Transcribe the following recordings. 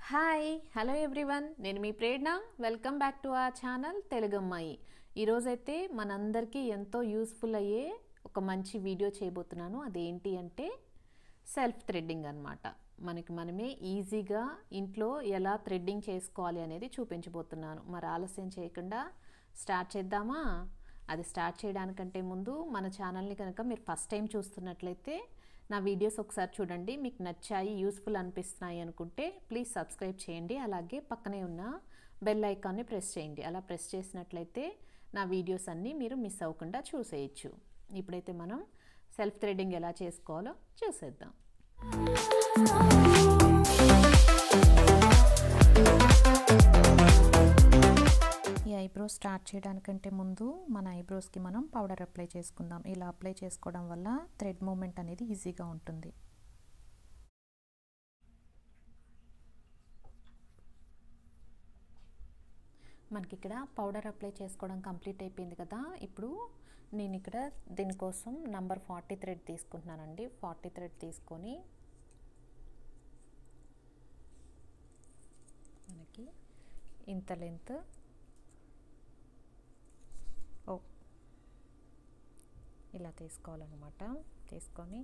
hi hello everyone నేను మీ Prerana welcome back to our channel Telugu అమ్మాయి ఈరోజైతే మనందరికీ ఎంతో యూస్ఫుల్ అయ్యే ఒక మంచి వీడియో చేయబోతున్నాను అదేంటి అంటే సెల్ఫ్ థ్రెడ్డింగ్ అనమాట మనకి మనమే ఈజీగా ఇంట్లో ఎలా థ్రెడ్డింగ్ చేసుకోవాలి అనేది చూపించబోతున్నాను మరి ఆలస్యం చేయకుండా స్టార్ట్ చేద్దామా అది స్టార్ట్ చేయడానికంటే ముందు మన ఛానల్ని కనుక మీరు ఫస్ట్ టైం చూస్తున్నట్లయితే నా వీడియోస్ ఒకసారి చూడండి మీకు నచ్చాయి యూస్ఫుల్ అనిపిస్తున్నాయి అనుకుంటే ప్లీజ్ సబ్స్క్రైబ్ చేయండి అలాగే పక్కనే ఉన్న బెల్ ఐకాన్ని ప్రెస్ చేయండి అలా ప్రెస్ చేసినట్లయితే నా వీడియోస్ అన్నీ మీరు మిస్ అవ్వకుండా చూసేయచ్చు ఇప్పుడైతే మనం సెల్ఫ్ థ్రెడింగ్ ఎలా చేసుకోవాలో చూసేద్దాం ఈ ఐబ్రో స్టార్ట్ చేయడానికంటే ముందు మన ఐబ్రోస్కి మనం పౌడర్ అప్లై చేసుకుందాం ఇలా అప్లై చేసుకోవడం వల్ల థ్రెడ్ మూమెంట్ అనేది ఈజీగా ఉంటుంది మనకి ఇక్కడ పౌడర్ అప్లై చేసుకోవడం కంప్లీట్ అయిపోయింది కదా ఇప్పుడు నేను ఇక్కడ దీనికోసం నంబర్ ఫార్టీ థ్రెడ్ తీసుకుంటున్నానండి ఫార్టీ థ్రెడ్ తీసుకొని మనకి ఇంత లెంత్ ఓ ఇలా తీసుకోవాలన్నమాట తీసుకొని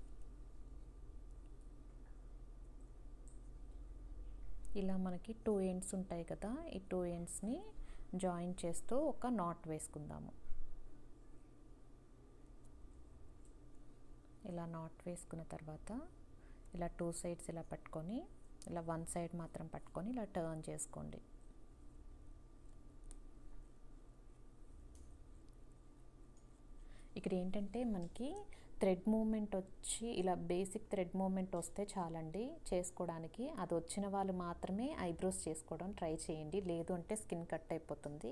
ఇలా మనకి టూ ఎండ్స్ ఉంటాయి కదా ఈ టూ ఎండ్స్ని జాయిన్ చేస్తూ ఒక నాట్ వేసుకుందాము ఇలా నాట్ వేసుకున్న తర్వాత ఇలా టూ సైడ్స్ ఇలా పట్టుకొని ఇలా వన్ సైడ్ మాత్రం పట్టుకొని ఇలా టర్న్ చేసుకోండి ఇక్కడ ఏంటంటే మనకి థ్రెడ్ మూమెంట్ వచ్చి ఇలా బేసిక్ థ్రెడ్ మూమెంట్ వస్తే చాలండి చేసుకోవడానికి అది వచ్చిన వాళ్ళు మాత్రమే ఐబ్రోస్ చేసుకోవడం ట్రై చేయండి లేదు అంటే స్కిన్ కట్ అయిపోతుంది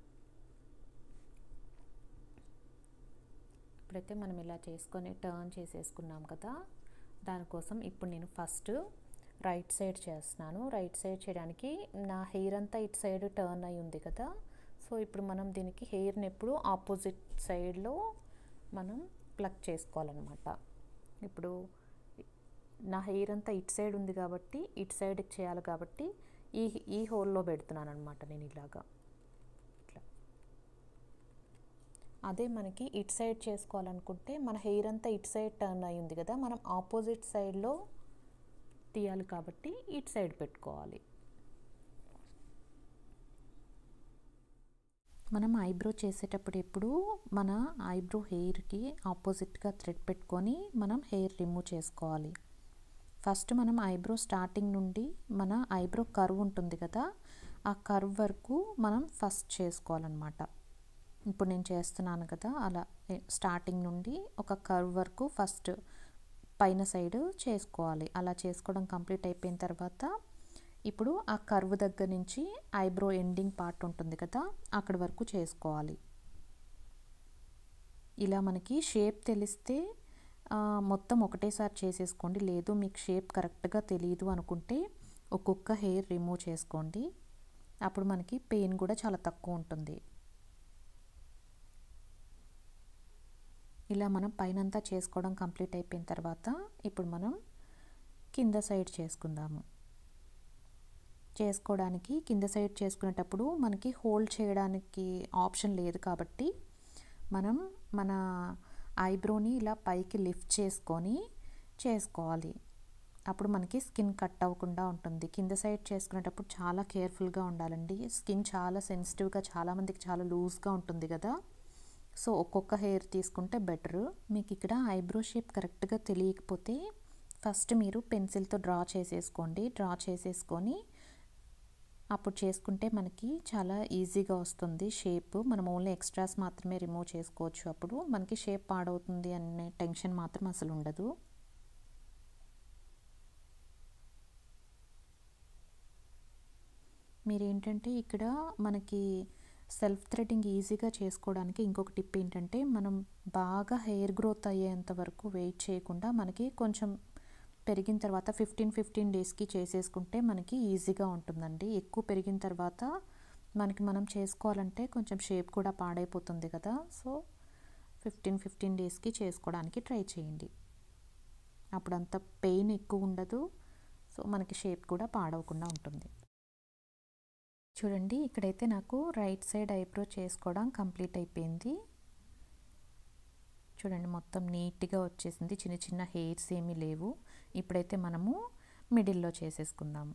ఇప్పుడైతే మనం ఇలా చేసుకొని టర్న్ చేసేసుకున్నాం కదా దానికోసం ఇప్పుడు నేను ఫస్ట్ రైట్ సైడ్ చేస్తున్నాను రైట్ సైడ్ చేయడానికి నా హెయిర్ అంతా ఇటు సైడ్ టర్న్ అయి ఉంది కదా సో ఇప్పుడు మనం దీనికి హెయిర్ని ఎప్పుడు ఆపోజిట్ సైడ్లో మనం ప్లక్ చేసుకోవాలన్నమాట ఇప్పుడు నా హెయిర్ అంతా ఇటు సైడ్ ఉంది కాబట్టి ఇటు సైడ్కి చేయాలి కాబట్టి ఈ ఈ హోల్లో పెడుతున్నాను అనమాట నేను ఇలాగా ఇట్లా అదే మనకి ఇటు సైడ్ చేసుకోవాలనుకుంటే మన హెయిర్ అంతా ఇటు సైడ్ టర్న్ అయి ఉంది కదా మనం ఆపోజిట్ సైడ్లో తీయాలి కాబట్టి ఇటు సైడ్ పెట్టుకోవాలి మనం ఐబ్రో చేసేటప్పుడు ఎప్పుడు మన ఐబ్రో హెయిర్కి ఆపోజిట్గా థ్రెడ్ పెట్టుకొని మనం హెయిర్ రిమూవ్ చేసుకోవాలి ఫస్ట్ మనం ఐబ్రో స్టార్టింగ్ నుండి మన ఐబ్రో కర్వ్ ఉంటుంది కదా ఆ కర్వ్ వరకు మనం ఫస్ట్ చేసుకోవాలన్నమాట ఇప్పుడు నేను చేస్తున్నాను కదా అలా స్టార్టింగ్ నుండి ఒక కర్వ్ వరకు ఫస్ట్ పైన సైడ్ చేసుకోవాలి అలా చేసుకోవడం కంప్లీట్ అయిపోయిన తర్వాత ఇప్పుడు ఆ కర్వ్ దగ్గర నుంచి ఐబ్రో ఎండింగ్ పార్ట్ ఉంటుంది కదా అక్కడి వరకు చేసుకోవాలి ఇలా మనకి షేప్ తెలిస్తే మొత్తం ఒకటేసారి చేసేసుకోండి లేదు మీకు షేప్ కరెక్ట్గా తెలియదు అనుకుంటే ఒక్కొక్క హెయిర్ రిమూవ్ చేసుకోండి అప్పుడు మనకి పెయిన్ కూడా చాలా తక్కువ ఉంటుంది ఇలా మనం పైనంతా చేసుకోవడం కంప్లీట్ అయిపోయిన తర్వాత ఇప్పుడు మనం కింద సైడ్ చేసుకుందాము చేసుకోవడానికి కింద సైడ్ చేసుకునేటప్పుడు మనకి హోల్డ్ చేయడానికి ఆప్షన్ లేదు కాబట్టి మనం మన ఐబ్రోని ఇలా పైకి లిఫ్ట్ చేసుకొని చేసుకోవాలి అప్పుడు మనకి స్కిన్ కట్ అవ్వకుండా ఉంటుంది కింద సైడ్ చేసుకునేటప్పుడు చాలా కేర్ఫుల్గా ఉండాలండి స్కిన్ చాలా సెన్సిటివ్గా చాలామందికి చాలా లూజ్గా ఉంటుంది కదా సో ఒక్కొక్క హెయిర్ తీసుకుంటే బెటర్ మీకు ఇక్కడ ఐబ్రో షేప్ కరెక్ట్గా తెలియకపోతే ఫస్ట్ మీరు పెన్సిల్తో డ్రా చేసేసుకోండి డ్రా చేసేసుకొని అప్పుడు చేసుకుంటే మనకి చాలా ఈజీగా వస్తుంది షేప్ మనం ఓన్లీ ఎక్స్ట్రాస్ మాత్రమే రిమూవ్ చేసుకోవచ్చు అప్పుడు మనకి షేప్ పాడవుతుంది అనే టెన్షన్ మాత్రం అసలు ఉండదు మీరేంటంటే ఇక్కడ మనకి సెల్ఫ్ థ్రెడ్డింగ్ ఈజీగా చేసుకోవడానికి ఇంకొక టిప్ ఏంటంటే మనం బాగా హెయిర్ గ్రోత్ అయ్యేంత వరకు వెయిట్ చేయకుండా మనకి కొంచెం పెరిగిన తర్వాత ఫిఫ్టీన్ ఫిఫ్టీన్ డేస్కి చేసేసుకుంటే మనకి ఈజీగా ఉంటుందండి ఎక్కువ పెరిగిన తర్వాత మనకి మనం చేసుకోవాలంటే కొంచెం షేప్ కూడా పాడైపోతుంది కదా సో ఫిఫ్టీన్ ఫిఫ్టీన్ డేస్కి చేసుకోవడానికి ట్రై చేయండి అప్పుడు అంత పెయిన్ ఎక్కువ ఉండదు సో మనకి షేప్ కూడా పాడవకుండా ఉంటుంది చూడండి ఇక్కడైతే నాకు రైట్ సైడ్ ఐబ్రో చేసుకోవడం కంప్లీట్ అయిపోయింది చూడండి మొత్తం నీట్గా వచ్చేసింది చిన్న చిన్న హెయిర్స్ ఏమీ లేవు ఇప్పుడైతే మనము మిడిల్లో చేసేసుకుందాము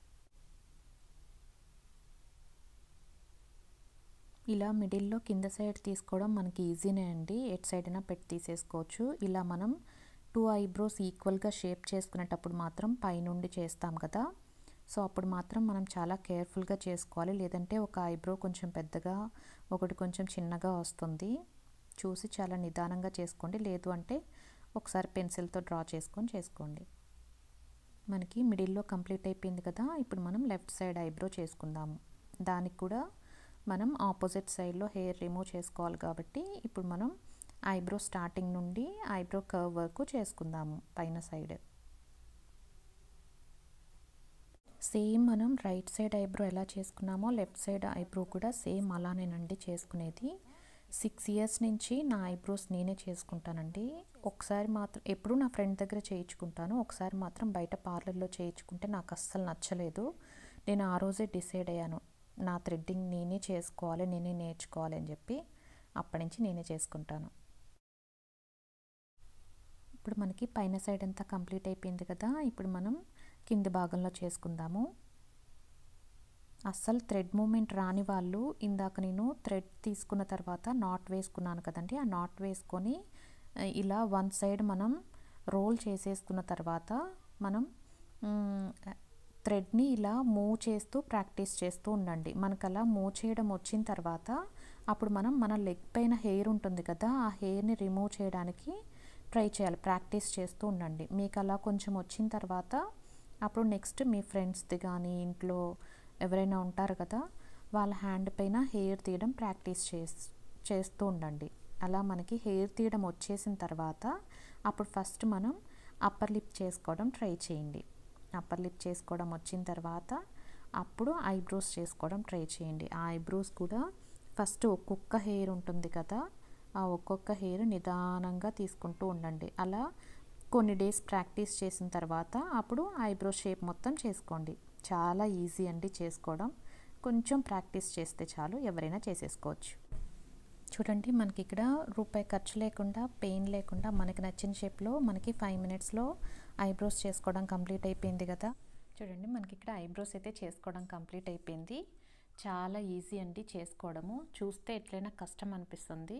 ఇలా మిడిల్లో కింద సైడ్ తీసుకోవడం మనకి ఈజీనే అండి ఎట్ సైడ్ అయినా పెట్టి తీసేసుకోవచ్చు ఇలా మనం టూ ఐబ్రోస్ ఈక్వల్గా షేప్ చేసుకునేటప్పుడు మాత్రం పైనుండి చేస్తాం కదా సో అప్పుడు మాత్రం మనం చాలా కేర్ఫుల్గా చేసుకోవాలి లేదంటే ఒక ఐబ్రో కొంచెం పెద్దగా ఒకటి కొంచెం చిన్నగా వస్తుంది చూసి చాలా నిదానంగా చేసుకోండి లేదు అంటే ఒకసారి పెన్సిల్తో డ్రా చేసుకొని చేసుకోండి మనకి మిడిల్లో కంప్లీట్ అయిపోయింది కదా ఇప్పుడు మనం లెఫ్ట్ సైడ్ ఐబ్రో చేసుకుందాము దానికి కూడా మనం ఆపోజిట్ సైడ్లో హెయిర్ రిమూవ్ చేసుకోవాలి కాబట్టి ఇప్పుడు మనం ఐబ్రో స్టార్టింగ్ నుండి ఐబ్రో కర్వ్ వరకు చేసుకుందాము పైన సైడ్ సేమ్ మనం రైట్ సైడ్ ఐబ్రో ఎలా చేసుకున్నామో లెఫ్ట్ సైడ్ ఐబ్రో కూడా సేమ్ అలానేనండి చేసుకునేది సిక్స్ ఇయర్స్ నుంచి నా ఐబ్రోస్ నేనే చేసుకుంటానండి ఒకసారి మాత్రం ఎప్పుడు నా ఫ్రెండ్ దగ్గర చేయించుకుంటాను ఒకసారి మాత్రం బయట పార్లర్లో చేయించుకుంటే నాకు అస్సలు నచ్చలేదు నేను ఆ రోజే డిసైడ్ అయ్యాను నా థ్రెడ్డింగ్ నేనే చేసుకోవాలి నేనే నేర్చుకోవాలి అని చెప్పి అప్పటి నుంచి నేనే చేసుకుంటాను ఇప్పుడు మనకి పైన సైడ్ అంతా కంప్లీట్ అయిపోయింది కదా ఇప్పుడు మనం కింది భాగంలో చేసుకుందాము అస్సలు థ్రెడ్ మూమెంట్ రాని వాళ్ళు ఇందాక నేను థ్రెడ్ తీసుకున్న తర్వాత నాట్ వేసుకున్నాను కదండి ఆ నాట్ వేసుకొని ఇలా వన్ సైడ్ మనం రోల్ చేసేసుకున్న తర్వాత మనం థ్రెడ్ని ఇలా మూవ్ చేస్తూ ప్రాక్టీస్ చేస్తూ ఉండండి మనకు అలా మూవ్ చేయడం వచ్చిన తర్వాత అప్పుడు మనం మన లెగ్ పైన హెయిర్ ఉంటుంది కదా ఆ హెయిర్ని రిమూవ్ చేయడానికి ట్రై చేయాలి ప్రాక్టీస్ చేస్తూ ఉండండి మీకు అలా కొంచెం వచ్చిన తర్వాత అప్పుడు నెక్స్ట్ మీ ఫ్రెండ్స్ది కానీ ఇంట్లో ఎవరైనా ఉంటారు కదా వాళ్ళ హ్యాండ్ పైన హెయిర్ తీయడం ప్రాక్టీస్ చేస్తూ ఉండండి అలా మనకి హెయిర్ తీయడం వచ్చేసిన తర్వాత అప్పుడు ఫస్ట్ మనం అప్పర్ లిప్ చేసుకోవడం ట్రై చేయండి అప్పర్ లిప్ చేసుకోవడం వచ్చిన తర్వాత అప్పుడు ఐబ్రోస్ చేసుకోవడం ట్రై చేయండి ఆ ఐబ్రోస్ కూడా ఫస్ట్ ఒక్కొక్క హెయిర్ ఉంటుంది కదా ఆ ఒక్కొక్క హెయిర్ నిదానంగా తీసుకుంటూ ఉండండి అలా కొన్ని డేస్ ప్రాక్టీస్ చేసిన తర్వాత అప్పుడు ఐబ్రో షేప్ మొత్తం చేసుకోండి చాలా ఈజీ అండి చేసుకోవడం కొంచెం ప్రాక్టీస్ చేస్తే చాలు ఎవరైనా చేసేసుకోవచ్చు చూడండి మనకి ఇక్కడ రూపాయి ఖర్చు లేకుండా పెయిన్ లేకుండా మనకి నచ్చిన షేప్లో మనకి ఫైవ్ మినిట్స్లో ఐబ్రోస్ చేసుకోవడం కంప్లీట్ అయిపోయింది కదా చూడండి మనకి ఇక్కడ ఐబ్రోస్ అయితే చేసుకోవడం కంప్లీట్ అయిపోయింది చాలా ఈజీ అండి చేసుకోవడము చూస్తే ఎట్లయినా కష్టం అనిపిస్తుంది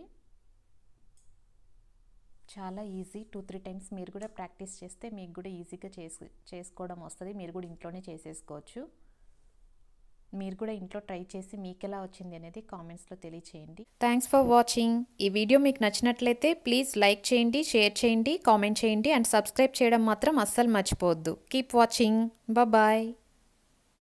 చాలా ఈజీ టూ త్రీ టైమ్స్ మీరు కూడా ప్రాక్టీస్ చేస్తే మీకు కూడా ఈజీగా చేసి చేసుకోవడం వస్తుంది మీరు కూడా ఇంట్లోనే చేసేసుకోవచ్చు మీరు కూడా ఇంట్లో ట్రై చేసి మీకు ఎలా వచ్చింది అనేది కామెంట్స్లో తెలియచేయండి థ్యాంక్స్ ఫర్ వాచింగ్ ఈ వీడియో మీకు నచ్చినట్లయితే ప్లీజ్ లైక్ చేయండి షేర్ చేయండి కామెంట్ చేయండి అండ్ సబ్స్క్రైబ్ చేయడం మాత్రం అస్సలు మర్చిపోవద్దు కీప్ వాచింగ్ బాయ్